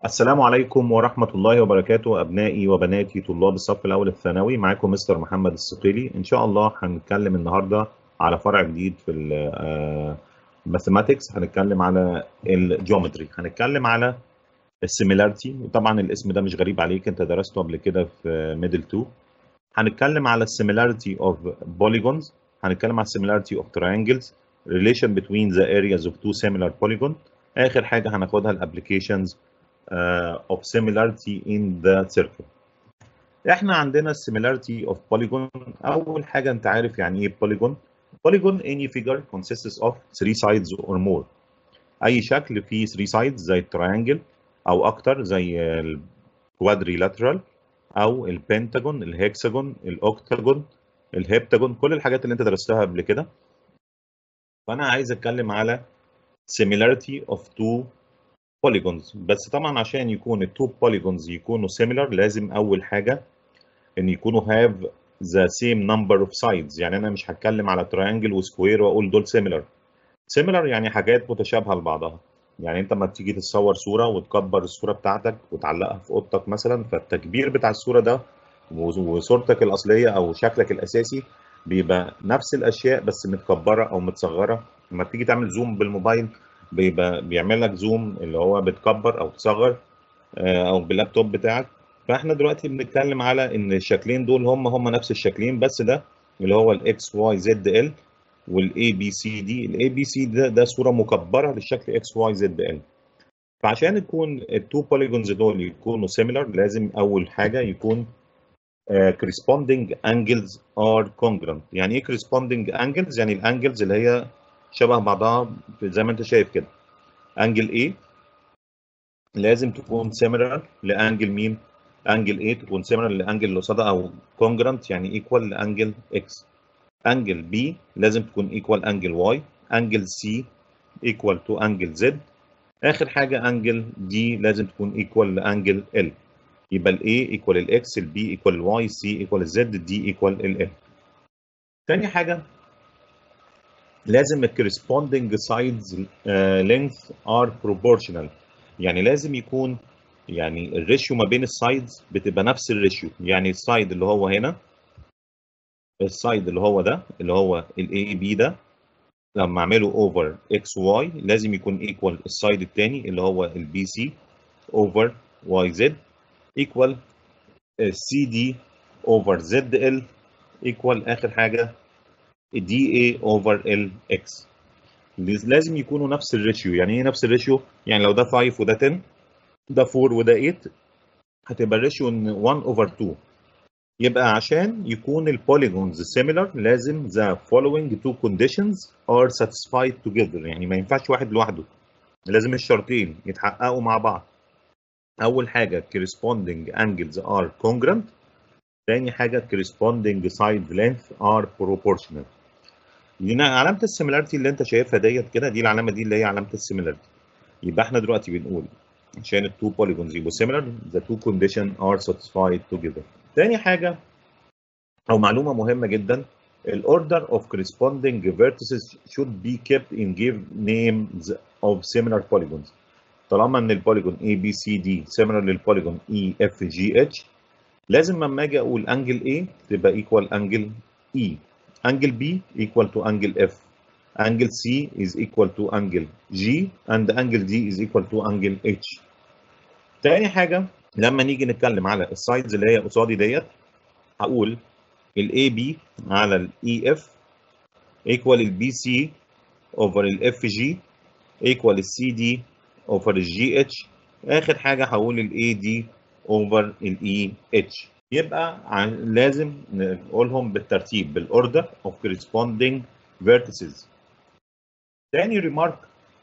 السلام عليكم ورحمة الله وبركاته أبنائي وبناتي طلاب الصف الأول الثانوي معاكم مستر محمد الصقيلي إن شاء الله هنتكلم النهاردة على فرع جديد في الماثيماتكس هنتكلم على الجيومتري هنتكلم على السيميلاريتي وطبعا الاسم ده مش غريب عليك انت درسته قبل كده في ميدل 2 هنتكلم على السيميلاريتي اوف polygons هنتكلم على السيميلاريتي اوف triangles relation between the areas of two similar polygon اخر حاجه هناخدها الابلكيشنز uh, of similarity in the circle. احنا عندنا similarity of polygon اول حاجه انت عارف يعني ايه polygon polygon any figure consists of three sides or more اي شكل فيه three sides زي التريانجل او اكتر زي الكوادريلاترال او البنتاجون الهكساجون الاوكتاجون الهبتاجون كل الحاجات اللي انت درستها قبل كده فانا عايز اتكلم على similarity of two polygons بس طبعا عشان يكون التو polygons يكونوا similar لازم اول حاجه ان يكونوا have the same number of sides يعني انا مش هتكلم على triangle وسكوير واقول دول similar similar يعني حاجات متشابهه لبعضها يعني انت لما تيجي تتصور صوره وتكبر الصوره بتاعتك وتعلقها في اوضتك مثلا فالتكبير بتاع الصوره ده وصورتك الاصليه او شكلك الاساسي بيبقى نفس الاشياء بس متكبره او متصغره لما تيجي تعمل زوم بالموبايل بيبقى بيعمل لك زوم اللي هو بتكبر او تصغر او باللابتوب بتاعك فاحنا دلوقتي بنتكلم على ان الشكلين دول هم هم نفس الشكلين بس ده اللي هو الاكس واي زد ال والاي بي سي دي الاي بي سي ده ده صوره مكبره للشكل اكس واي زد ال فعشان يكون التو بوليجونز دول يكونوا سيميلر لازم اول حاجه يكون uh, corresponding angles are congruent يعني ايه corresponding angles يعني الانجلز اللي هي شبه بعضها زي ما انت شايف كده انجل A لازم تكون similar لانجل مين انجل A تكون similar لانجل اللي قصادها او congruent يعني equal لانجل X انجل B لازم تكون equal انجل Y انجل C equal to انجل Z اخر حاجه انجل D لازم تكون equal لانجل L يبقى ال A equal ال X ال B equal ال Y C equal ال Z D equal ال L تاني حاجه لازم ال corresponding sides uh, length are proportional يعني لازم يكون يعني الريشيو ما بين السايدز بتبقى نفس الريشيو يعني السايد اللي هو هنا السايد اللي هو ده اللي هو ال AB ده لما اعمله اوفر اكس واي لازم يكون ايكوال السايد الثاني اللي هو البي سي اوفر واي زد ايكوال سي دي اوفر زد ال ايكوال اخر حاجه دي اي اوفر ال اكس لازم يكونوا نفس الريشيو يعني ايه نفس الريشيو يعني لو ده 5 وده 10 ده 4 وده 8 هتبقى الريشيو 1 اوفر 2 يبقى عشان يكون البوليجونز similar لازم the following two conditions are satisfied together يعني ما ينفعش واحد لوحده لازم الشرطين يتحققوا مع بعض اول حاجه corresponding angles are congruent تاني حاجه corresponding side length are proportional لنا علامه السيميلاريتي اللي انت شايفها ديت كده دي العلامه دي اللي هي علامه السيميلاريتي يبقى احنا دلوقتي بنقول عشان التو polygons يبقوا similar the two conditions are satisfied together تاني حاجه او معلومه مهمه جدا الاوردر of corresponding vertices should be kept in give names of similar polygons طالما ان البوليجون A B C D similar للبوليجون E F G H لازم لما اجي اقول انجل A تبقى ايكوال انجل E انجل B equal to انجل F انجل C is equal to انجل G and انجل D is equal to انجل H تاني حاجة لما نيجي نتكلم على السايدز اللي هي قصادي ديت هقول ال AB على ال EF equal ال BC over ال FG equal ال CD over ال GH آخر حاجة هقول ال AD over ال EH يبقى لازم نقولهم بالترتيب بالاوردر of corresponding vertices تاني remark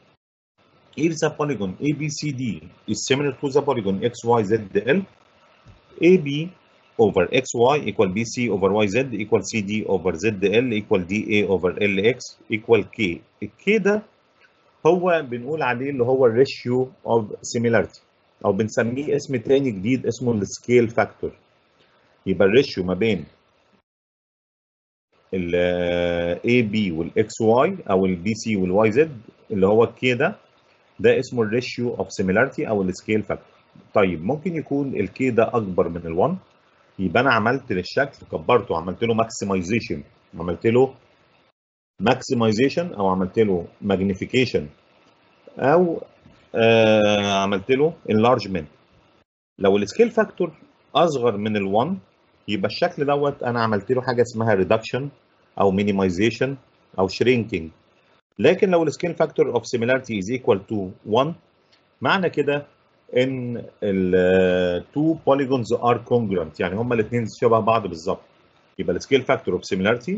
if the polygon ABCD is similar to the polygon XYZL AB over XY equal BC over YZ equal CD over ZL equal DA over LX equal K الك ده هو بنقول عليه اللي هو الريشيو of similarity او بنسميه اسم تاني جديد اسمه السكيل فاكتور يبقى الريشيو ما بين ال AB والاكس واي او البي سي والواي زد اللي هو الكي ده ده اسمه الريشيو اوف سيميلاريتي او السكيل فاكتور طيب ممكن يكون الكي ده اكبر من ال1 يبقى انا عملت للشكل كبرته عملت له ماكسمايزيشن عملت له ماكسمايزيشن او عملت له ماجنيفيكيشن او آه عملت له انلارجمنت لو السكيل فاكتور اصغر من ال1 يبقى الشكل دوت انا عملت له حاجه اسمها ريدكشن او مينيمايزيشن او شرينكينج لكن لو السكيل فاكتور اوف سيميلاريتي از ايكوال تو 1 معنى كده ان ال two polygons are congruent يعني هما الاثنين شبه بعض بالظبط يبقى السكيل فاكتور اوف سيميلاريتي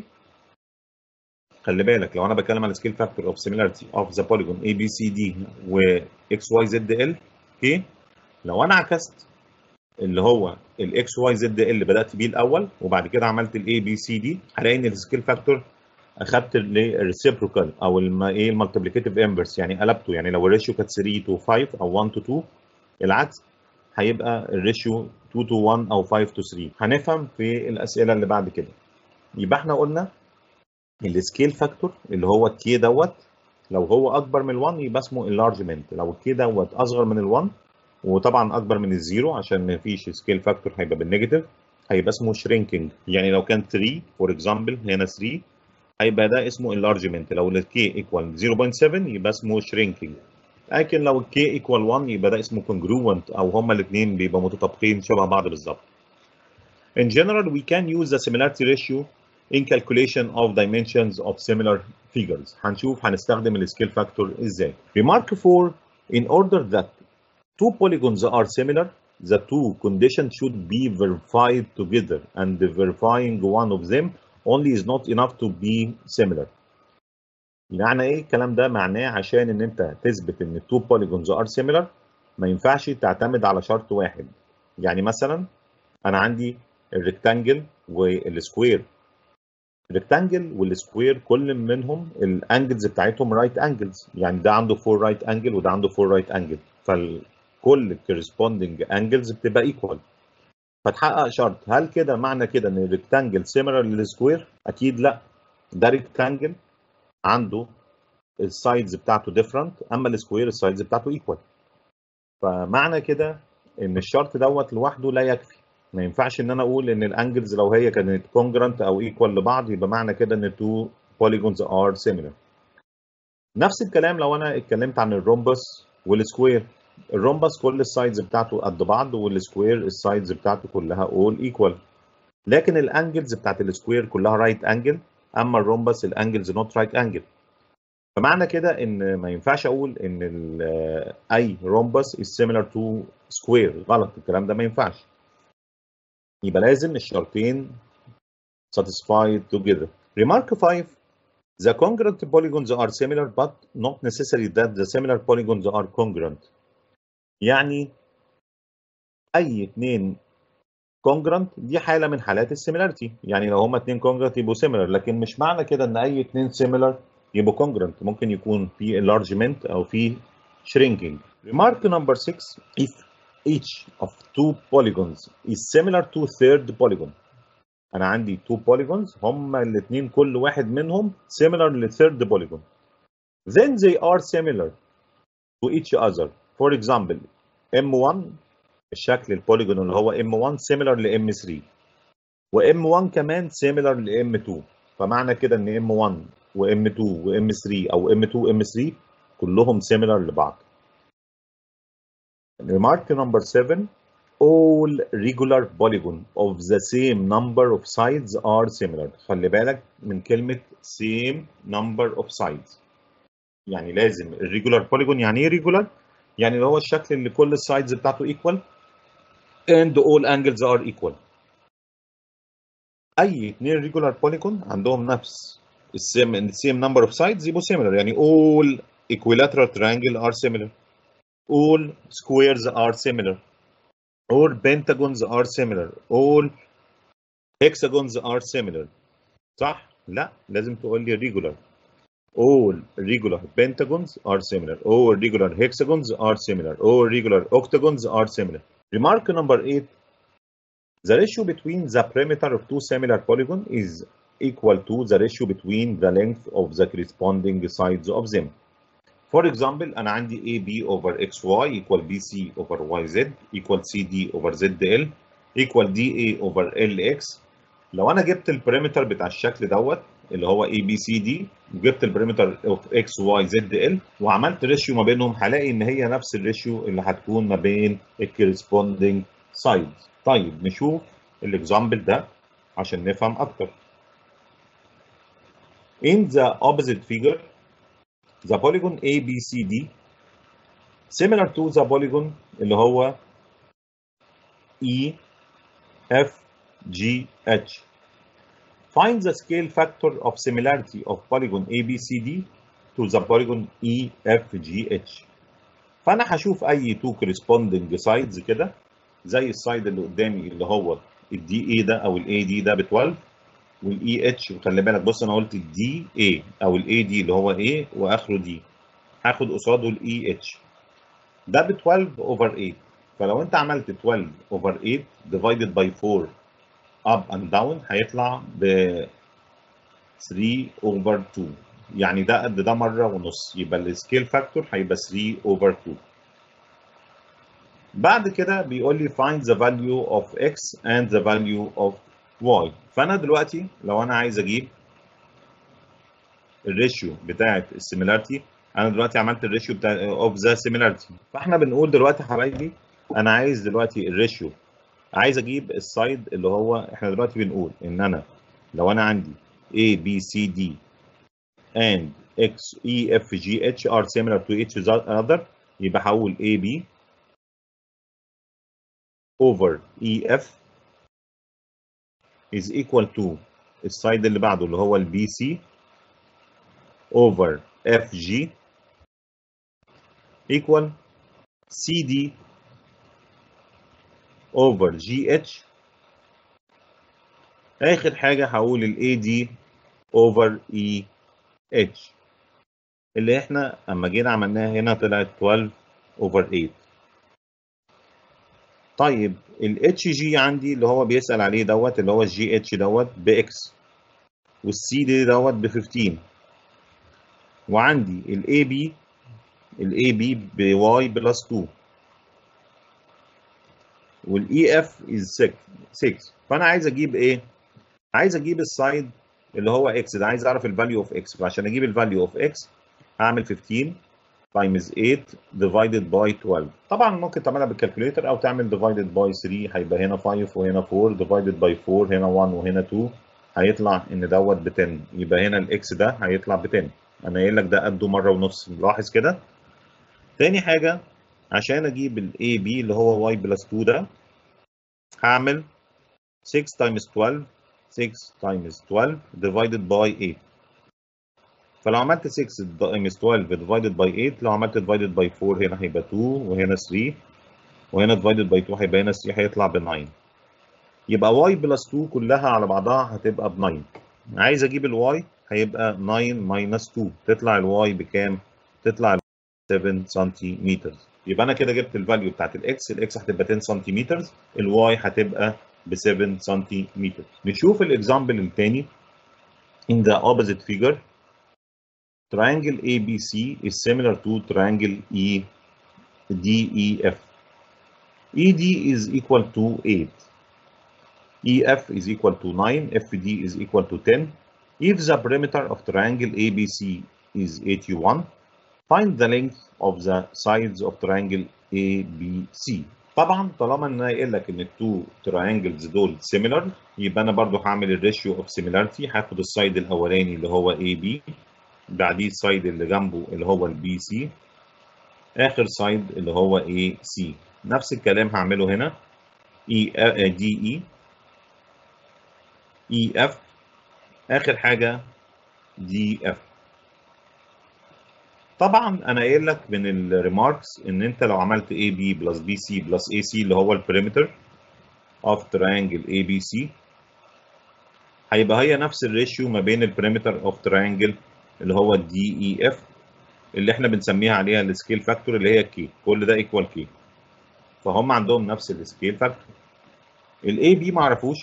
خلي بالك لو انا بتكلم على السكيل فاكتور اوف سيميلاريتي اوف ذا بوليجون اي بي سي دي و اكس واي زد ال اوكي لو انا عكست اللي هو الاكس واي زد ال اللي بدات بيه الاول وبعد كده عملت الاي بي سي دي هلاقي ان السكيل فاكتور اخدت الريسيبروكال او الم ايه المالتيبليكيتيف انفرس يعني قلبته يعني لو الريشيو كانت 3 تو 5 او 1 تو 2 العكس هيبقى الريشيو 2 تو 1 او 5 تو 3 هنفهم في الاسئله اللي بعد كده يبقى احنا قلنا السكيل فاكتور اللي هو الكي دوت لو هو اكبر من ال1 يبقى اسمه انلارجمنت لو الكي دوت اصغر من ال1 وطبعا اكبر من الزيرو عشان ما فيش سكيل فاكتور هيبقى بالنيجاتيف هيبقى اسمه شرينكينج يعني لو كان 3 فور اكزامبل هنا 3 هيبقى ده اسمه انلارجمنت لو الكي ايكوال 0.7 يبقى اسمه شرينكينج لكن لو الكي ايكوال 1 يبقى ده اسمه congruent او هما الاثنين بيبقوا متطابقين شبه بعض بالظبط. In general we can use the similarity ratio in calculation of dimensions of similar figures. هنشوف هنستخدم السكيل فاكتور ازاي. Remark 4 in order that two polygons are similar the two conditions should be verified together and verifying one of them only is not enough to be similar. معنى ايه الكلام ده؟ معناه عشان ان انت تثبت ان التو بوليجونز ار سيميلر ما ينفعش تعتمد على شرط واحد. يعني مثلا انا عندي الريكتانجل والسكوير. الريكتانجل والسكوير كل منهم الانجلز بتاعتهم رايت انجلز، يعني ده عنده 4 رايت انجل وده عنده 4 رايت انجل، فكل كورسبوندنج انجلز بتبقى ايكوال. فتحقق شرط، هل كده معنى كده ان الريكتانجل سيميلر للسكوير؟ اكيد لا. ده ريكتانجل عنده السايدز بتاعته ديفرنت اما السكوير السايدز بتاعته ايكوال فمعنى كده ان الشرط دوت لوحده لا يكفي ما ينفعش ان انا اقول ان الانجلز لو هي كانت كونجرنت او ايكوال لبعض يبقى معنى كده ان التو بوليجونز ار سيميلر نفس الكلام لو انا اتكلمت عن الرومبس والسكوير الرومبس كل السايدز بتاعته قد بعض والسكوير السايدز بتاعته كلها اول ايكوال لكن الانجلز بتاعت السكوير كلها رايت right انجل اما الرومبس الانجلز نوت رايت انجل فمعنى كده ان ما ينفعش اقول ان اي رومبس is similar to square غلط الكلام ده ما ينفعش يبقى لازم الشرطين satisfied together remark 5 the congruent polygons are similar but not necessary that the similar polygons are congruent يعني اي اتنين كونجرنت دي حاله من حالات السيميلاريتي يعني لو هما اتنين كونجرنت يبقوا سيميلر لكن مش معنى كده ان اي اتنين سيميلر يبقوا كونجرنت ممكن يكون في enlargement او في shrinking remark number 6 if each of two polygons is similar to third polygon انا عندي two polygons هما الاثنين كل واحد منهم similar لثيرد polygon then they are similar to each other for example m1 الشكل البوليجون اللي هو M1 similar ل M3 و M1 كمان similar ل M2 فمعنى كده ان M1 و M2 و M3 او M2 M3 كلهم similar لبعض. Remark number 7 all regular polygon of the same number of sides are similar. خلي بالك من كلمة same number of sides. يعني لازم الريجولار بوليجون يعني ايه ريجولار؟ يعني اللي هو الشكل اللي كل السايدز بتاعته equal and all angles are equal. اي اثنين ريجولار بوليجون عندهم نفس السيم السيم نمبر اوف سايدز يبقوا similar يعني all equilateral triangle are similar. all squares are similar. all pentagons are similar. all hexagons are similar. صح؟ لا لازم تقول لي regular. all regular pentagons are similar. all regular hexagons are similar. all regular octagons are similar. Remark number 8. The ratio between the perimeter of two similar polygons is equal to the ratio between the length of the corresponding sides of them. For example أنا عندي AB over XY equal BC over YZ equal CD over ZL equal DA over LX لو أنا جبت البريمتر بتاع الشكل دوت اللي هو ABCD وجبت البريمتر of XYZL وعملت ريشيو ما بينهم هلاقي إن هي نفس الريشيو اللي هتكون ما بين الكورسبوندينج سايدز طيب نشوف الاكزامبل ده عشان نفهم أكتر In the opposite figure the polygon ABCD similar to the polygon اللي هو EFGH. Find the scale factor of similarity of polygon ABCD to the polygon EFGH. فأنا هشوف أي two corresponding sides كده زي السايد اللي قدامي اللي هو الدي اي ده أو الاي دي ده ب 12 والاي اتش وخلي بالك بص انا قلت الدي اي او الاي دي اللي هو ايه واخره دي هاخد قصاده الاي اتش ده ب 12 اوفر 8 فلو انت عملت 12 اوفر 8 ديفايدد باي 4 اب اند داون هيطلع ب 3 اوفر 2 يعني ده قد ده مره ونص يبقى السكيل فاكتور هيبقى 3 اوفر 2 بعد كده بيقول لي find the value of x and the value of y فانا دلوقتي لو انا عايز اجيب الريشيو بتاعه السيميلاريتي انا دلوقتي عملت الريشيو بتاع اوف ذا سيميلاريتي فاحنا بنقول دلوقتي يا حبايبي انا عايز دلوقتي الريشيو عايز اجيب السايد اللي هو احنا دلوقتي بنقول ان انا لو انا عندي A B C D and X E F G H are similar to each other يبقى هقول A B over E F is equal to السايد اللي بعده اللي هو البي سي over اف جي equal سي دي over جي اتش اخر حاجه هقول الاي دي over اي اتش اللي احنا اما جينا عملناها هنا طلعت 12 over 8 طيب الاتش جي عندي اللي هو بيسأل عليه دوت اللي هو الجي اتش دوت باكس والسي دي دوت ب 15 وعندي الاي بي الاي بي بواي بلس 2 والاي اف از 6 فانا عايز اجيب ايه؟ عايز اجيب السايد اللي هو اكس ده عايز اعرف الفاليو اوف اكس فعشان اجيب الفاليو اوف اكس هعمل 15 times 8 divided by 12 طبعا ممكن تعملها بالكالكوليتر او تعمل divided by 3 هيبقى هنا 5 وهنا 4 divided by 4 هنا 1 وهنا 2 هيطلع ان دوت ب 10 يبقى هنا الاكس ده هيطلع ب 10 انا قايل لك ده قده مره ونص لاحظ كده تاني حاجه عشان اجيب الاي بي اللي هو y بلس 2 ده هعمل 6 times 12 6 times 12 divided by 8 فلو عملت 6 times 12 divided by 8 لو عملت divided by 4 هنا هيبقى 2 وهنا 3 وهنا divided by 2 هيبقى هنا 3 هيطلع ب 9 يبقى y بلس 2 كلها على بعضها هتبقى ب 9 عايز اجيب الواي هيبقى 9 minus 2 تطلع الواي بكام؟ تطلع 7 سنتيمتر يبقى انا كده جبت الفاليو بتاعت الاكس الاكس هتبقى 10 سنتيمتر الواي هتبقى ب 7 سنتيمتر نشوف الاكزامبل الثاني in the opposite figure triangle ABC is similar to triangle EDEF. ED is equal to 8. EF is equal to 9. FD is equal to 10. If the perimeter of triangle ABC is 81, find the length of the sides of triangle ABC. طبعا طالما ان انا قايل لك ان التو تراينجلز دول سيميلر يبقى انا برضو هعمل الريشيو اوف سيميلاريتي هاخد السايد الاولاني اللي هو اي بي بعديه السايد اللي جنبه اللي هو البي سي اخر سايد اللي هو اي سي نفس الكلام هعمله هنا اي دي اي اي اف اخر حاجه دي اف طبعا انا قايل لك من الريماركس ان انت لو عملت اي بي بلس بي سي بلس اي سي اللي هو البريمتر اوف تريانجل اي بي سي هيبقى هي نفس الريشيو ما بين البريمتر اوف تريانجل اللي هو الدي اي اف اللي احنا بنسميها عليها السكيل فاكتور اللي هي كي كل ده ايكوال كي فهم عندهم نفس السكيل فاكتور الاي بي ما عرفوش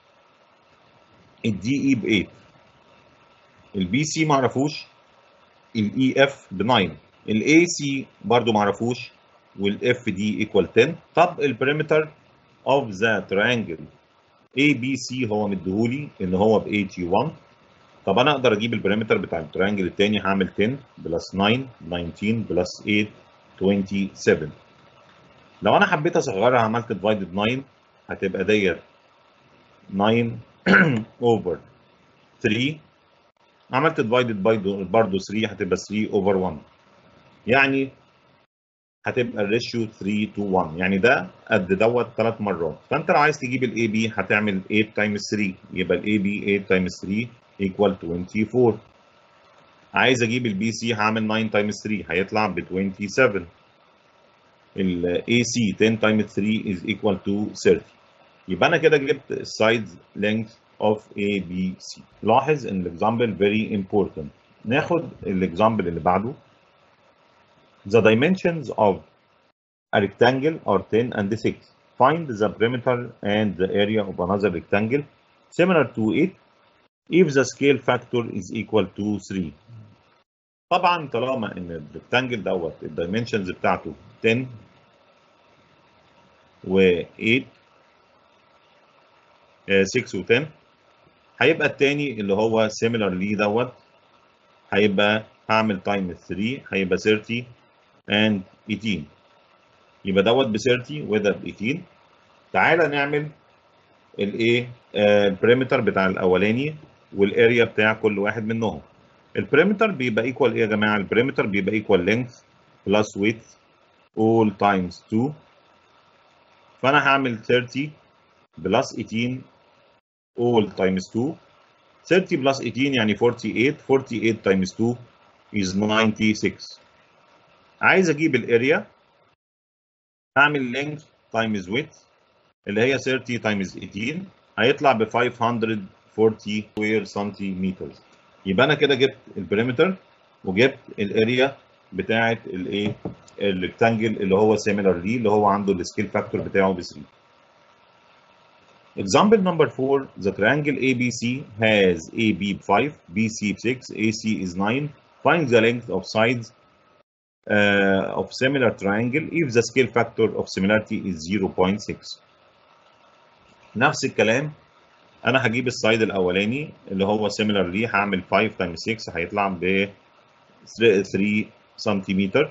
الدي اي ب 8 البي سي ما عرفوش الاي اف ب 9 الاي سي برضو معرفوش والاف دي ايكوال 10 طب البريمتر اوف ذا تريانجل اي بي سي هو مديهولي ان هو ب 81 طب انا اقدر اجيب البريمتر بتاع التريانجل الثاني هعمل 10 بلس 9 19 بلس 8 27 لو انا حبيت اصغرها عملت ديفايدد 9 هتبقى ديت 9 اوفر 3 عملت ديفايدد باي برضه 3 هتبقى 3 اوفر 1 يعني هتبقى الريشيو 3 تو 1 يعني ده قد دوت ثلاث مرات فانت لو عايز تجيب الاي بي هتعمل 8 تايمز 3 يبقى الاي بي 8 تايمز 3 ايكوال 24 عايز اجيب البي سي هعمل 9 تايمز 3 هيطلع ب 27 الاي سي 10 تايمز 3 از ايكوال تو 30 يبقى انا كده جبت السايدز لينث اوف اي بي سي لاحظ ان الاكزامبل فيري امبورتنت ناخد الاكزامبل اللي بعده The dimensions of a rectangle are 10 and 6. Find the perimeter and the area of another rectangle similar to it if the scale factor is equal to 3. طبعا طالما ان الريكتانجل دوت الدايمنشنز بتاعته 10 و 8 6 و 10 هيبقى التاني اللي هو similar ليه دوت هيبقى هعمل تايم 3 هيبقى 30 and 18 يبقى دوت ب 30 وده ب 18 تعالى نعمل الايه البريمتر بتاع الاولاني والاريا بتاع كل واحد منهم البريمتر بيبقى ايكوال ايه يا جماعه البريمتر بيبقى ايكوال لينث بلس ويدث all times 2 فانا هعمل 30 بلس 18 all times 2 30 بلس 18 يعني 48 48 times 2 is 96 عايز اجيب الاريا هعمل length times width اللي هي 30 times 18 هيطلع ب 540 سكوير سنتيمتر يبقى انا كده جبت البريمتر وجبت الاريا بتاعه الايه الريكتانجل اللي هو سيميلر ليه اللي هو عنده السكيل فاكتور بتاعه ب 3 Example number 4 the triangle ABC has AB 5 BC 6 AC is 9 find the length of sides uh, of similar triangle if the scale factor of similarity is 0.6 نفس الكلام انا هجيب السايد الاولاني اللي هو similar ليه هعمل 5 times 6 هيطلع ب 3 سنتيمتر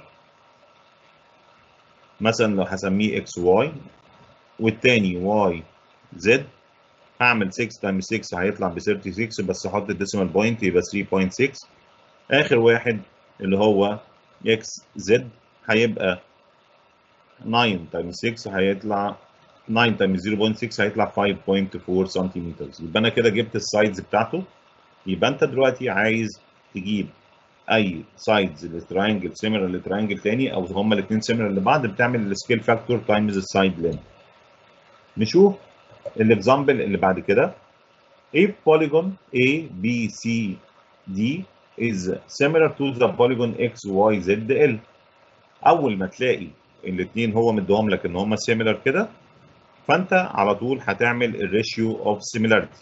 مثلا لو هسميه اكس واي والتاني واي زد هعمل 6 times 6 هيطلع ب 36 بس احط الديسيمال بوينت يبقى 3.6 اخر واحد اللي هو اكس زد هيبقى 9 times 6 هيطلع 9 times 0.6 هيطلع 5.4 سنتيمتر يبقى انا كده جبت السايدز بتاعته يبقى انت دلوقتي عايز تجيب اي سايدز للتراينجل سيميلر لتراينجل تاني او هما الاثنين سيميلر لبعض بتعمل السكيل فاكتور تايمز السايد لين نشوف الاكزامبل اللي بعد كده A polygon A B C D is similar to the polygon X Y Z L اول ما تلاقي الاثنين هو مديهم لك ان هما سيميلر كده فانت على طول هتعمل الريشيو اوف سيميلاريتي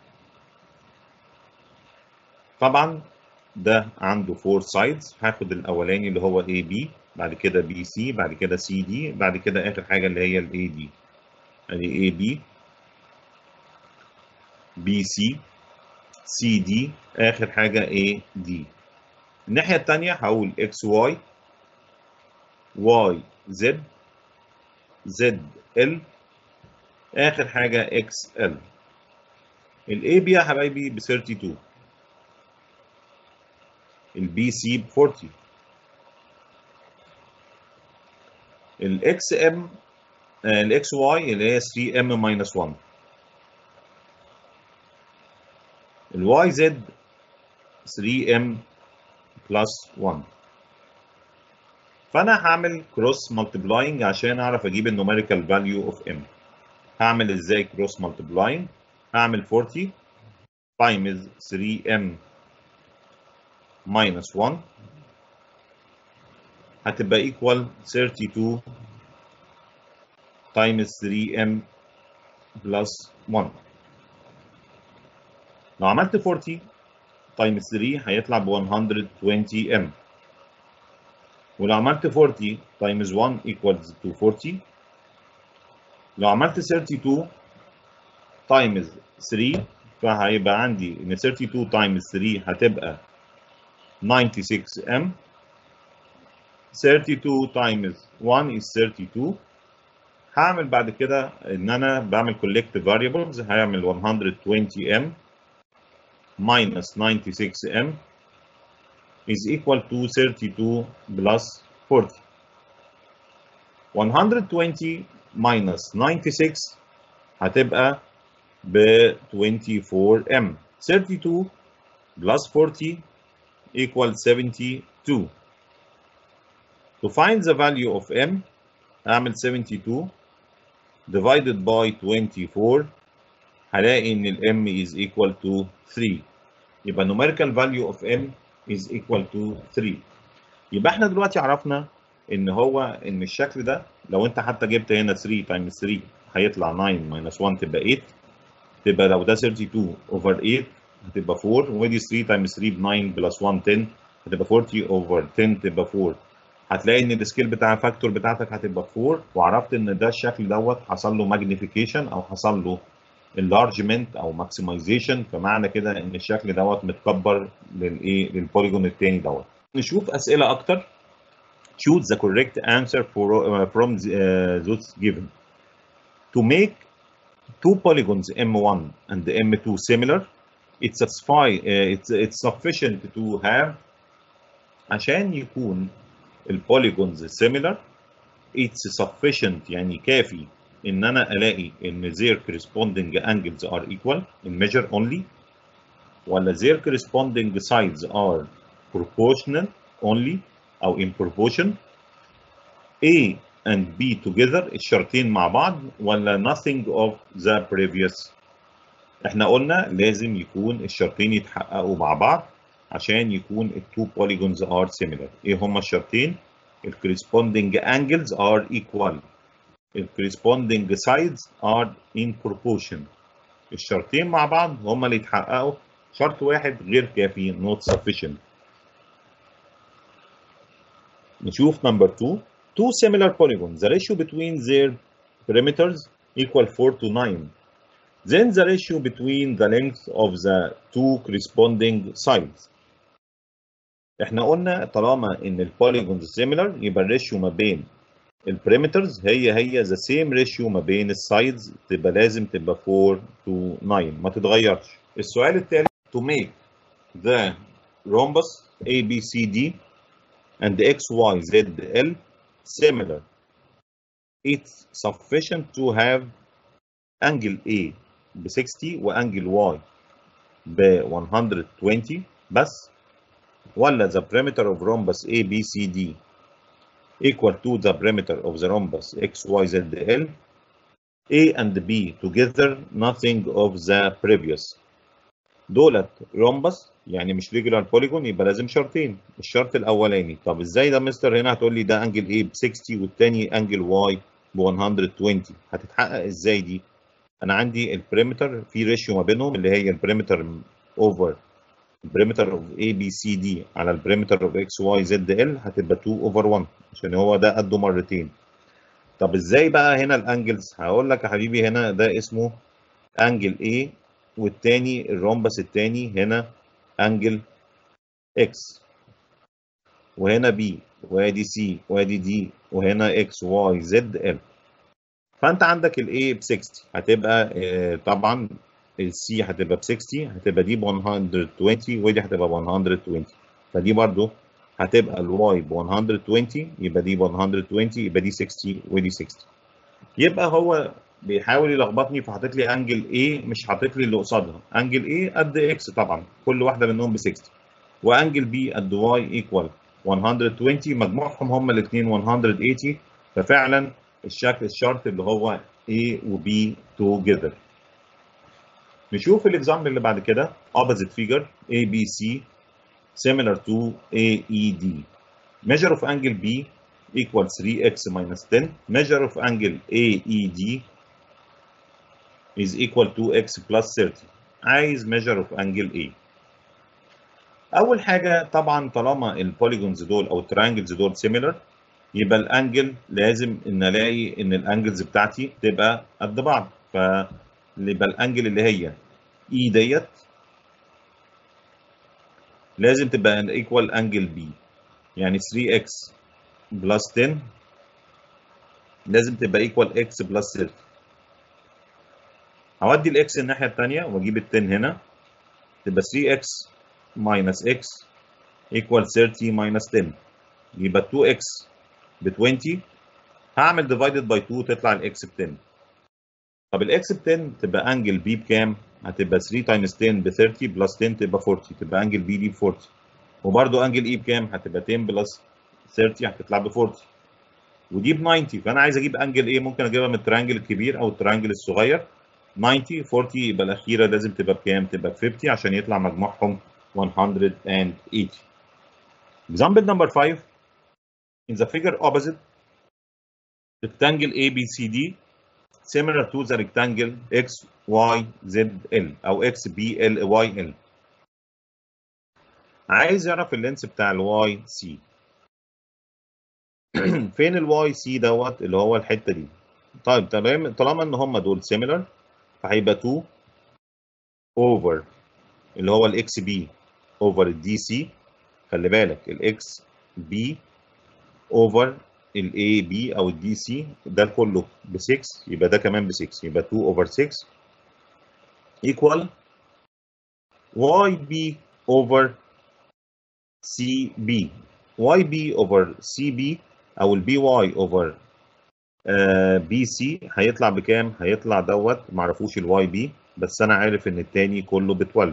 طبعا ده عنده 4 سايدز هاخد الاولاني اللي هو اي بي بعد كده بي سي بعد كده سي دي بعد كده اخر حاجه اللي هي الاي دي ادي اي بي بي سي سي دي اخر حاجه اي دي الناحيه الثانيه هقول اكس واي واي زد زد ال اخر حاجه اكس ال الاي بي يا حبايبي ب 32 البي سي ب 40 الاكس ام الاكس واي اللي هي 3 ام ماينس 1 الواي زد 3 ام بلس 1 فانا هعمل كروس مالتيبلاينج عشان اعرف اجيب النوميريكال فاليو اوف ام هعمل ازاي كروس مالتيبلاينج هعمل 40 تايمز 3 ام minus 1 هتبقى equal 32 times 3m plus 1 لو عملت 40 times 3 هيطلع ب 120 m ولو عملت 40 times 1 equals to 40 لو عملت 32 times 3 فهيبقى عندي ان 32 times 3 هتبقى 96 m 32 times 1 is 32 هعمل بعد كده ان انا بعمل collect variables هعمل 120 m minus 96 m is equal to 32 plus 40 120 minus 96 هتبقى ب 24 m 32 plus 40 equals 72 to find the value of m اعمل 72 divided by 24 هلاقي ان ال m is equal to 3 يبقى numerical value of m is equal to 3 يبقى احنا دلوقتي عرفنا ان هو ان الشكل ده لو انت حتى جبت هنا 3 times 3 هيطلع 9 minus 1 تبقى 8 تبقى لو ده 32 over 8 هتبقى 4 ودي 3 times 3 ب 9 plus 1 10 هتبقى 40 over 10 تبقى 4 هتلاقي ان السكيل بتاع الفاكتور بتاعتك هتبقى 4 وعرفت ان ده الشكل دوت حصل له ماجنيفيكيشن او حصل له enlargement او ماكسمايزيشن فمعنى كده ان الشكل دوت متكبر للايه للبوليجون التاني دوت نشوف اسئله اكتر choose the correct answer for uh, from the, uh, those given to make two polygons m1 and m2 similar it's satisfy uh, it's it's sufficient to have عشان يكون البوليجونز similar it's sufficient يعني كافي ان انا الاقي ان their corresponding angles are equal in measure only ولا their corresponding sides are proportional only او in proportion A and B together الشرطين مع بعض ولا nothing of the previous احنا قلنا لازم يكون الشرطين يتحققوا مع بعض عشان يكون ال two polygons are similar ايه هما الشرطين ال corresponding angles are equal ال corresponding sides are in proportion الشرطين مع بعض هما اللي يتحققوا شرط واحد غير كافي not sufficient نشوف number two two similar polygons the ratio between their perimeters equal 4 to 9 then the ratio between the length of the two corresponding sides احنا قلنا طالما ان البوليجونز similar يبقى الريشيو ما بين البريمترز هي هي the same ratio ما بين السايدز تبقى لازم تبقى 4 to 9 ما تتغيرش السؤال التالي to make the rhombus ABCD and XYZL similar it's sufficient to have angle A ب 60 وانجل Y ب 120 بس ولا the perimeter of rhombus ABCD equal to the perimeter of the rhombus XYZL A and B together nothing of the previous دولت rhombus يعني مش regular polygon يبقى لازم شرطين الشرط الاولاني طب ازاي ده مستر هنا هتقول لي ده انجل A ب 60 والتاني انجل Y ب 120 هتتحقق ازاي دي انا عندي البريمتر في ريشيو ما بينهم اللي هي البريمتر اوفر البريمتر اوف اي بي سي دي على البريمتر اوف اكس واي زد ال هتبقى 2 اوفر 1 عشان هو ده قده مرتين طب ازاي بقى هنا الانجلز هقول لك يا حبيبي هنا ده اسمه انجل A والتاني الرومبس التاني هنا انجل اكس وهنا بي وادي سي وادي دي وهنا اكس واي زد ال فانت عندك الاي ب 60 هتبقى آه، طبعا السي هتبقى ب 60 هتبقى دي ب 120 ودي هتبقى ب 120 فدي برضو هتبقى الواي ب 120 يبقى دي ب 120 يبقى دي 60 ودي 60 يبقى هو بيحاول يلخبطني فحاطط لي انجل A مش حاطط لي اللي قصادها انجل A قد اكس طبعا كل واحده منهم ب 60 وانجل B قد واي ايكوال 120 مجموعهم هما الاثنين 180 ففعلا الشكل الشرط اللي هو A و B together نشوف الاكزامبل اللي بعد كده opposite figure ABC similar to AED measure of angle B equals 3x minus 10 measure of angle AED is equal to x plus 30 عايز measure of angle A اول حاجه طبعا طالما البوليجونز دول او التريانجلز دول سيميلر يبقى الانجل لازم ان الاقي ان الانجلز بتاعتي تبقى قد بعض فيبقى الانجل اللي هي اي ديت لازم تبقى ايكوال انجل بي يعني 3x بلس 10 لازم تبقى ايكوال x بلس 30 هودي الاكس الناحيه الثانيه واجيب ال 10 هنا تبقى 3x minus x equal 30 minus 10 يبقى 2x ب 20 هعمل divided by 2 تطلع الاكس ب 10 طب الاكس ب 10 تبقى انجل بي بكام؟ هتبقى 3 تايمز 10 ب 30 بلس 10 تبقى 40 تبقى انجل بي دي ب 40 وبرده انجل اي بكام؟ هتبقى 10 بلس 30 هتطلع ب 40 ودي ب 90 فانا عايز اجيب انجل ايه؟ ممكن اجيبها من التريانجل الكبير او التريانجل الصغير 90 40 يبقى الاخيره لازم تبقى بكام؟ تبقى ب 50 عشان يطلع مجموعهم 180 example number 5 in the figure opposite rectangle ABCD similar to the rectangle XYZL أو XBLYL عايز يعرف اللينس بتاع الواي سي فين الواي سي دوت اللي هو الحته دي طيب تمام طالما ان هم دول similar فهيبقى 2 over اللي هو الاكس بي over الدي سي خلي بالك الاكس بي اوفر الاي بي او الدي سي ده كله ب 6 يبقى ده كمان ب 6 يبقى 2 اوفر 6 equal واي بي اوفر سي بي واي بي اوفر سي بي او البي واي اوفر بي سي هيطلع بكام؟ هيطلع دوت معرفوش الواي بي بس انا عارف ان التاني كله ب 12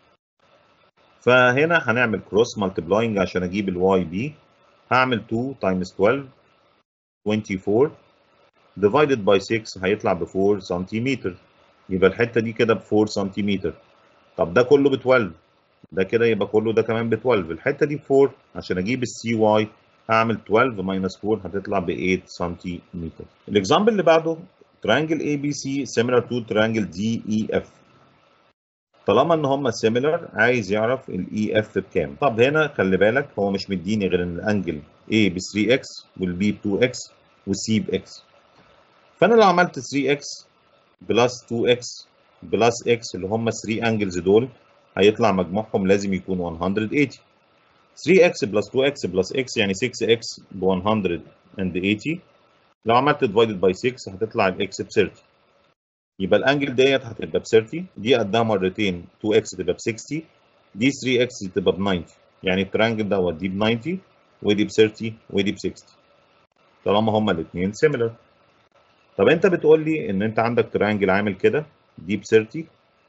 فهنا هنعمل كروس مالتبلاينج عشان اجيب الواي بي هعمل 2 تايمز 12 24 divided by 6 هيطلع ب 4 سنتيمتر يبقى الحته دي كده ب 4 سنتيمتر طب ده كله ب 12 ده كده يبقى كله ده كمان ب 12 الحته دي ب 4 عشان اجيب السي واي هعمل 12 minus 4 هتطلع ب 8 سنتيمتر الاكزامبل اللي بعده triangle ABC similar to triangle DEF طالما ان هم سيميلر عايز يعرف الاي اف بكام طب هنا خلي بالك هو مش مديني غير ان الانجل A ب 3x والبي ب 2x والسي ب x فانا لو عملت 3x بلس 2x بلس x اللي هم 3 انجلز دول هيطلع مجموعهم لازم يكون 180 3x بلس 2x بلس x يعني 6x ب 180 لو عملت divided by 6 هتطلع الاكس ب 30 يبقى الانجل ديت هتبقى ب 30 دي قدها مرتين 2x تبقى ب 60 دي 3x تبقى ب 90 يعني الترانجل دوت دي ب 90 ودي ب 30 ودي ب 60 طالما هما الاثنين سيميلر طب انت بتقول لي ان انت عندك ترانجل عامل كده دي ب 30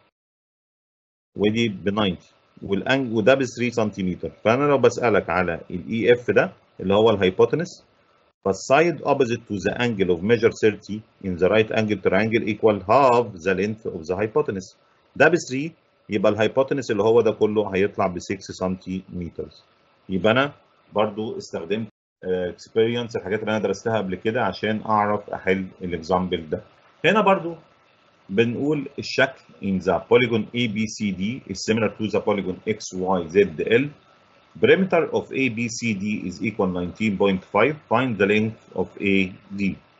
ودي ب 90 والانج وده ب 3 سنتيمتر فانا لو بسالك على الاي اف ده اللي هو الهايبوتنس فالسايد opposite to the angle of measure 30 in the right angle triangle equal half the length of the hypotenuse. ده ب 3 يبقى الهايبوتنس اللي هو ده كله هيطلع ب 6 سنتيمتر. يبقى انا برضو استخدمت اكسبيرينس الحاجات اللي انا درستها قبل كده عشان اعرف احل الاكزامبل ده. هنا برضو بنقول الشكل in the polygon ABCD is similar to the polygon XYZL Perimeter of ABCD is equal 19.5. Find the length of AD.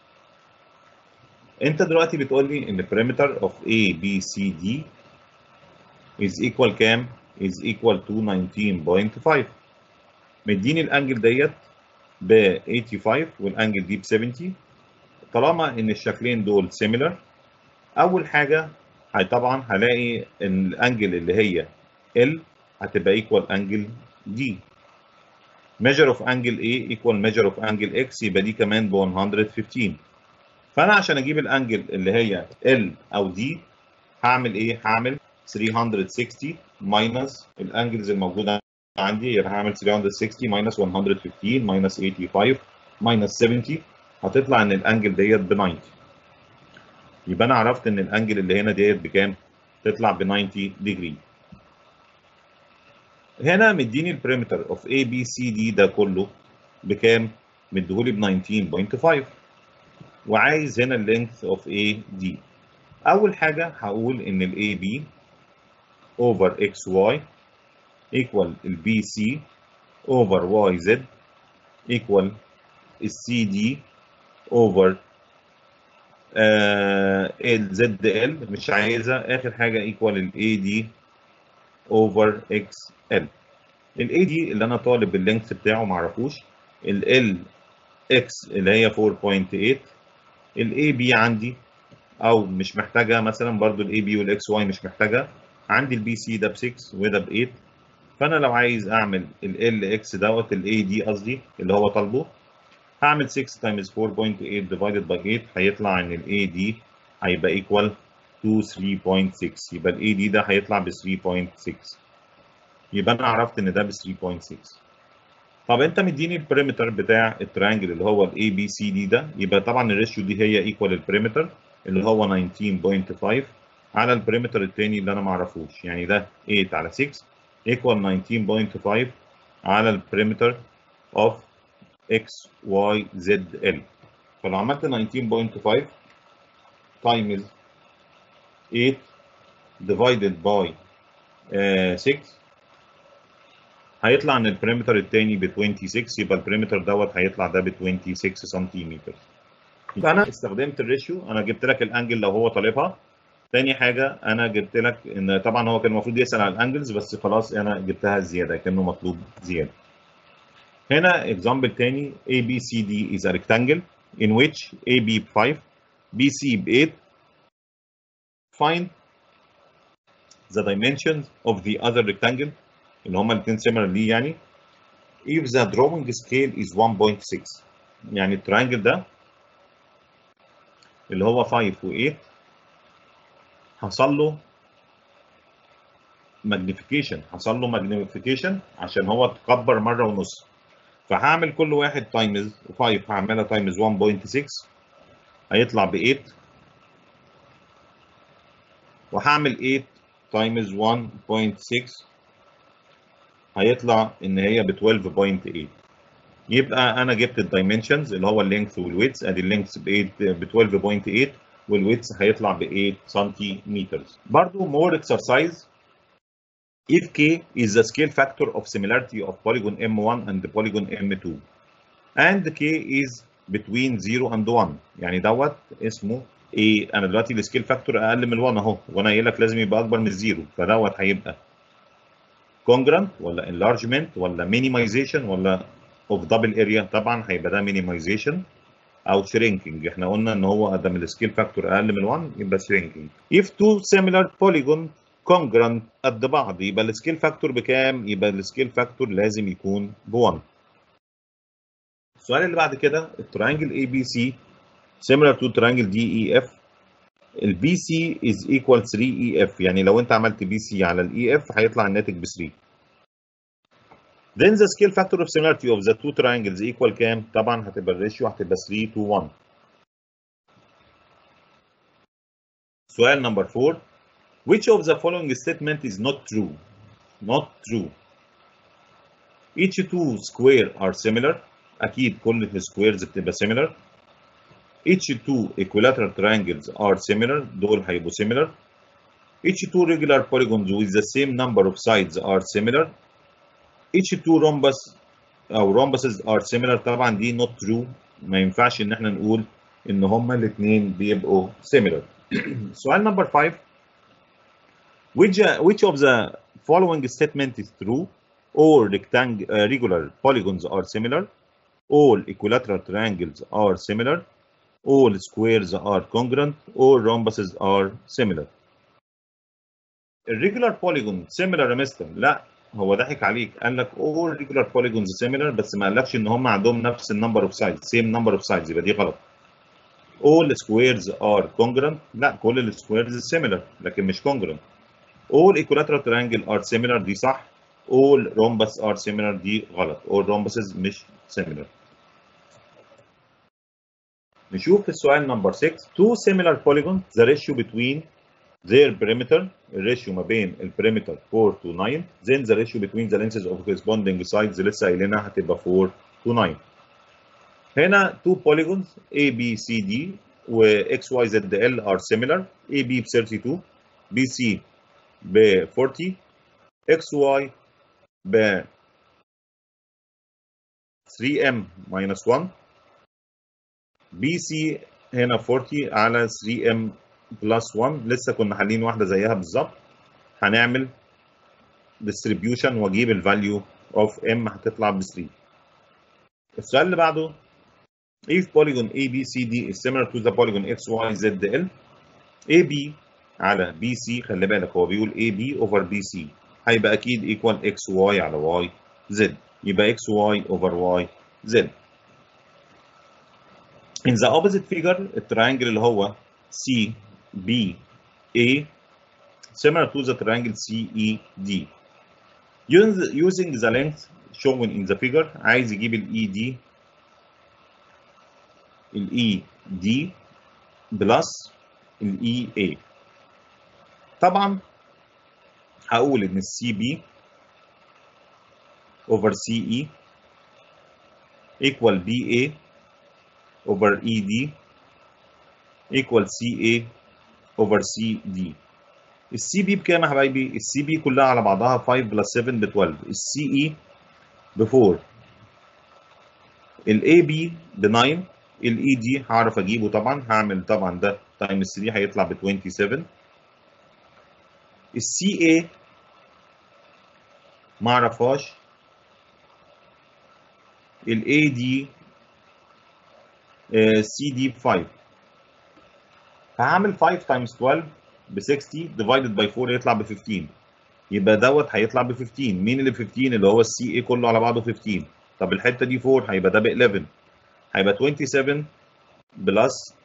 انت دلوقتي بتقول لي ان perimeter of ABCD is equal كام؟ is equal to 19.5. مديني الانجل ديت ب 85 والانجل دي ب 70 طالما ان الشكلين دول similar اول حاجه هي طبعا هلاقي ان الانجل اللي هي L هتبقى equal انجل دي measure of angle A equal measure of angle X يبقى دي كمان ب 115 فأنا عشان أجيب الأنجل اللي هي L أو D هعمل إيه؟ هعمل 360 minus الأنجلز الموجودة عندي هعمل 360 minus 115 minus 85 minus 70 هتطلع إن الأنجل ديت ب 90 يبقى أنا عرفت إن الأنجل اللي هنا ديت بكام؟ تطلع ب 90 degree هنا مديني البريمتر اوف اي بي سي دي ده كله بكام؟ مديهولي ب 19.5 وعايز هنا اللينث اوف اي دي اول حاجه هقول ان الاي بي اوفر اكس واي equal البي سي over واي زد equal السي دي over الزد ال مش عايزها اخر حاجه equal الاي دي over اكس ال الاي دي اللي انا طالب اللينكس بتاعه معرفوش ال اكس اللي هي 4.8 الاي بي عندي او مش محتاجه مثلا برضو الاي بي والاكس واي مش محتاجه عندي البي سي ده ب 6 وده ب 8 فانا لو عايز اعمل ال اكس دوت الاي دي قصدي اللي هو طالبه هعمل 6 تايمز 4.8 divided by 8 هيطلع ان الاي دي هيبقى ايكوال to 3.6 يبقى الاي دي ده هيطلع ب 3.6 يبقى انا عرفت ان ده ب 3.6 طب انت مديني البريمتر بتاع التريانجل اللي هو الاي بي سي دي ده يبقى طبعا الريشيو دي هي ايكوال البريمتر اللي هو 19.5 على البريمتر الثاني اللي انا ما اعرفوش يعني ده 8 على 6 ايكوال 19.5 على البريمتر اوف x y z l فلو عملت 19.5 times 8 divided by uh, 6 هيطلع ان البريمتر الثاني ب 26 يبقى البريمتر دوت هيطلع ده ب 26 سنتيمتر يبقى انا استخدمت الريشيو انا جبت لك الانجل لو هو طالبها تاني حاجة أنا جبت لك إن طبعا هو كان المفروض يسأل على الأنجلز بس خلاص أنا جبتها زيادة كأنه مطلوب زيادة. هنا example تاني ABCD is a rectangle in which AB ب 5 BC ب 8 find the dimensions of the other rectangle اللي هما الاثنين similar ليه يعني if the drawing scale is 1.6 يعني التريانجل ده اللي هو 5 و 8 حصل له magnification حصل له magnification عشان هو اتكبر مره ونص فهعمل كل واحد تايمز 5 هعملها تايمز 1.6 هيطلع ب 8 وهعمل 8 تايمز 1.6 هيطلع ان هي ب 12.8 يبقى انا جبت الدايمنشنز اللي هو اللينث والويتس ادي اللينث ب 8 ب 12.8 والويتس هيطلع ب 8 سنتيمتر برضو more exercise if k is the scale factor of similarity of polygon m1 and the polygon m2 and k is between 0 and 1 يعني دوت اسمه ايه انا دلوقتي السكيل فاكتور اقل من 1 اهو وانا قايل لك لازم يبقى اكبر من الزيرو فدوت هيبقى congruent ولا enlargement ولا minimization ولا of double area طبعا هيبقى ده minimization او shrinking احنا قلنا ان هو ادم السكيل فاكتور اقل من 1 يبقى shrinking if two similar polygon congruent قد بعض يبقى السكيل فاكتور بكام يبقى السكيل فاكتور لازم يكون ب 1 السؤال اللي بعد كده التريانجل اي بي سي similar to triangle DEF البي سي is equal 3 EF يعني لو انت عملت بي سي على الاي اف هيطلع الناتج ب 3 then the scale factor of similarity of the two triangles equal كام طبعا هتبقى الريشيو هتبقى 3 to 1 سؤال نمبر 4 which of the following statement is not true not true each two square are similar اكيد كل السكويرز بتبقى similar each two equilateral triangles are similar دول هيبقوا similar each two regular polygons with the same number of sides are similar each two rhombus او rhombuses are similar طبعا دي not true ما ينفعش ان احنا نقول ان هما الاثنين بيبقوا similar سؤال number 5 which which of the following statement is true all rectangle uh, regular polygons are similar all equilateral triangles are similar all squares are congruent all rhombuses are similar الريجولار بوليجون similar يا مستر لا هو ضحك عليك قال لك all regular polygons similar بس ما قالكش ان هم عندهم نفس النمبر اوف سايدز same number of sides يبقى دي غلط all squares are congruent لا كل السكويرز similar لكن مش congruent all equilateral triangle are similar دي صح all rhombus are similar دي غلط all rhombuses مش similar نشوف السؤال نمبر 6 two similar polygons the ratio between their perimeter الريشيو ما بين البريمتر 4 to 9 then the ratio between the lenses of corresponding sides لسه قايلينها هتبقى 4 to 9 هنا two polygons A B C D و X Y Z L are similar A B ب 32 B C ب 40 X Y ب 3m minus 1 بي سي هنا 40 على 3m plus 1 لسه كنا حالين واحده زيها بالظبط هنعمل distribution واجيب الفاليو of m هتطلع ب 3 السؤال اللي بعده if polygon ABCD is similar to the polygon XYZL AB على BC خلي بالك هو بيقول AB over BC هيبقى اكيد equal XY على YZ يبقى XY over YZ in the opposite figure التريانجل اللي هو CBA similar to the triangle CED using the length shown in the figure عايز يجيب ال ED ال ED بلس ال EA طبعا هقول ان السي بي over CE equal BA over ED equal CA over CD السي بي بكام يا حبايبي؟ السي بي كلها على بعضها 5 بلس 7 ب 12 السي اي ب 4 الاي بي ب 9 الاي دي هعرف اجيبه طبعا هعمل طبعا ده تايمز 3 هيطلع ب 27 السي اي ما اعرفهاش الاي دي سي دي ب 5 فهعمل 5 تايمز 12 ب 60 ديفايدد باي 4 يطلع ب 15 يبقى دوت هيطلع ب 15 مين اللي ب 15 اللي هو السي اي كله على بعضه 15 طب الحته دي 4 هيبقى ده ب 11 هيبقى 27 بلس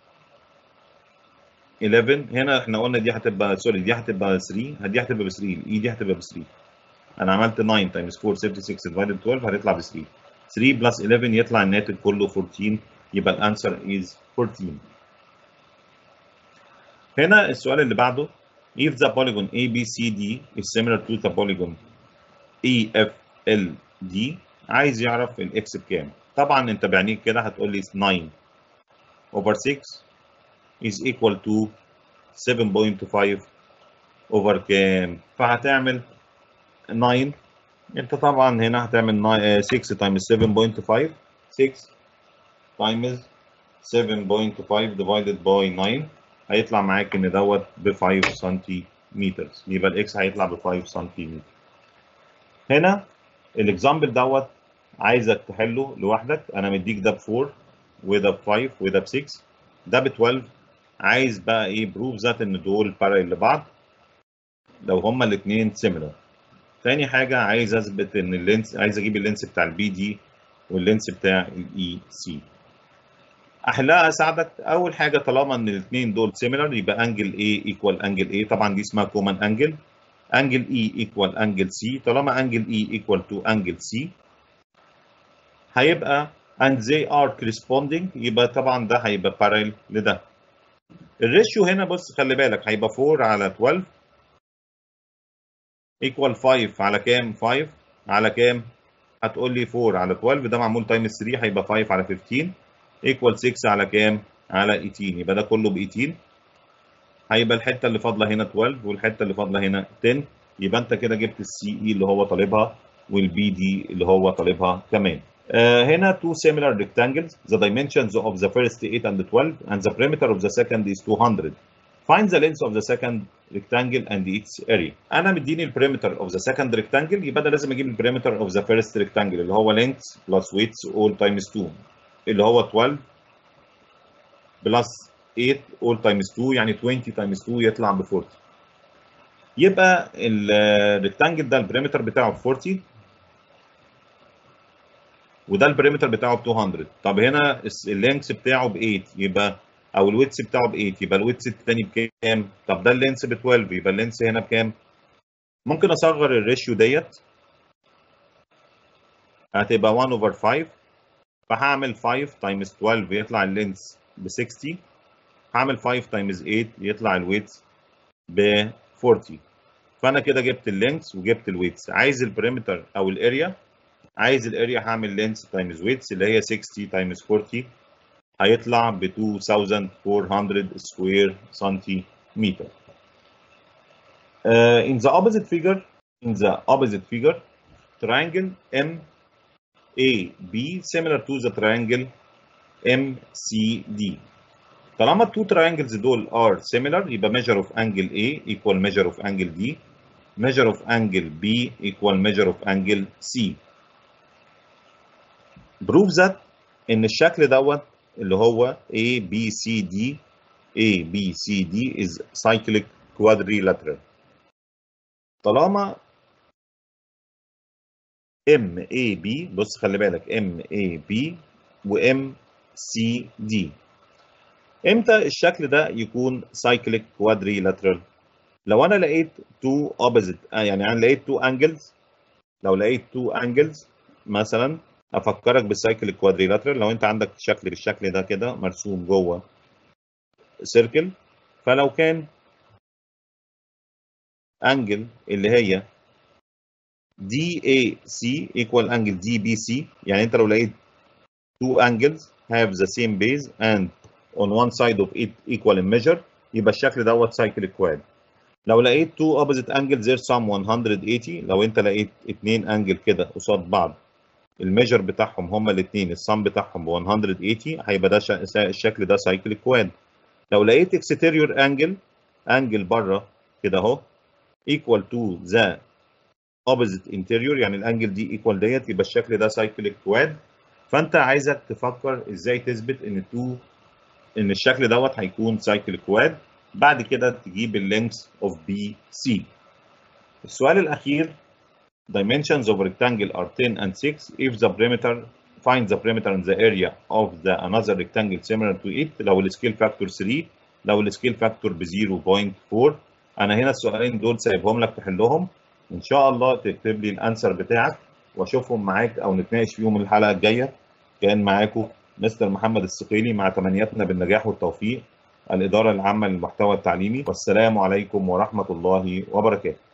11 هنا احنا قلنا دي هتبقى سوري دي هتبقى 3 دي هتبقى ب 3 الاي دي هتبقى ب 3 انا عملت 9 تايمز 4 76 ديفايدد 12 هتطلع ب 3 3 بلس 11 يطلع الناتج كله 14 يبقى الانسر از 14 هنا السؤال اللي بعده if the polygon ABCD is similar to the polygon EFLD عايز يعرف الاكس بكام طبعا انت بعينيك كده هتقول لي 9 over 6 is equal to 7.5 over كام فهتعمل 9 انت طبعا هنا هتعمل 6 times 7.5 6 times 7.5 divided by 9 هيطلع معاك ان دوت ب 5 سنتيمتر يبقى الاكس هيطلع ب 5 سنتيمتر هنا الاكزامبل دوت عايزك تحله لوحدك انا مديك ده ب 4 وده ب 5 وده ب 6 ده ب 12 عايز بقى ايه بروف ذات ان دول بارل لبعض لو هما الاثنين سيميلر تاني حاجه عايز اثبت ان اللينس عايز اجيب اللينس بتاع البي دي واللينس بتاع الاي سي احلها اساعدك اول حاجه طالما ان الاثنين دول سيميلر يبقى انجل A ايكوال انجل A طبعا دي اسمها كومن انجل انجل E ايكوال انجل C طالما انجل E ايكوال تو انجل C هيبقى and they are corresponding يبقى طبعا ده هيبقى parallel لده الريشيو هنا بص خلي بالك هيبقى 4 على 12 ايكوال 5 على كام 5 على كام هتقول لي 4 على 12 ده معمول تايمز 3 هيبقى 5 على 15 ايكوال 6 على كام؟ على 18 يبقى ده كله ب 18 هيبقى الحته اللي فاضله هنا 12 والحته اللي فاضله هنا 10 يبقى انت كده جبت السي اي اللي هو طالبها والبي دي اللي هو طالبها كمان. Uh, هنا two similar rectangles the dimensions of the first 8 and 12 and the perimeter of the second is 200 find the length of the second rectangle and its area انا مديني البريمتر of the second rectangle يبقى ده لازم اجيب البريمتر of the first rectangle اللي هو length plus width all times 2 اللي هو 12 بلس 8 all times 2 يعني 20 times 2 يطلع ب 40 يبقى الريكتانجل ده البريمتر بتاعه ب 40 وده البريمتر بتاعه ب 200 طب هنا اللينكس بتاعه ب 8 يبقى او الويتس بتاعه ب 8 يبقى الويتس الثاني بكام؟ طب ده اللينس ب 12 يبقى اللينس هنا بكام؟ ممكن اصغر الريشيو ديت هتبقى 1 اوفر 5 فهعمل 5 تايمز 12 يطلع اللينس ب 60 هعمل 5 تايمز 8 يطلع الويتس ب 40 فانا كده جبت اللينس وجبت الويتس عايز البريمتر او الاريا عايز الاريا هعمل لينس تايمز ويتس اللي هي 60 تايمز 40 هيطلع ب 2400 سكوير سنتيمتر. Uh, in the opposite figure in the opposite figure triangle MAB similar to the triangle MCD طالما التو triangles دول are similar يبقى measure of angle A equal measure of angle D measure of angle B equal measure of angle C prove that ان الشكل دوت اللي هو A B C D A B C D is cyclic quadrilateral طالما M A B بص خلي بالك M A B و M C D امتى الشكل ده يكون cyclic quadrilateral لو انا لقيت two opposite يعني انا لقيت two angles لو لقيت two angles مثلا افكرك بالسايكل كوادريلاترال لو انت عندك شكل بالشكل ده كده مرسوم جوه سيركل فلو كان انجل اللي هي دي اي سي ايكوال انجل دي بي سي يعني انت لو لقيت two angles have the same base and on one side of it equal in measure يبقى الشكل دوت سايكل كواد لو لقيت two opposite angles their sum 180 لو انت لقيت اتنين انجل كده قصاد بعض الميجر بتاعهم هما الاثنين السم بتاعهم ب 180 هيبقى ده الشكل ده سايكل كواد لو لقيت اكستيريور انجل انجل بره كده اهو ايكوال تو ذا اوبوزيت انتيريور يعني الانجل دي ايكوال ديت يبقى الشكل ده سايكل كواد فانت عايزك تفكر ازاي تثبت ان تو ان الشكل دوت هيكون سايكل كواد بعد كده تجيب اللينكس اوف بي سي السؤال الاخير dimensions of rectangle are 10 and 6 if the perimeter find the perimeter in the area of the another rectangle similar to it لو السكيل فاكتور 3 لو السكيل فاكتور ب 0.4 انا هنا السؤالين دول سايبهم لك تحلهم ان شاء الله تكتب لي الانسر بتاعك واشوفهم معاك او نتناقش فيهم الحلقه الجايه كان معاكم مستر محمد السقيلي مع تمنياتنا بالنجاح والتوفيق الاداره العامه للمحتوى التعليمي والسلام عليكم ورحمه الله وبركاته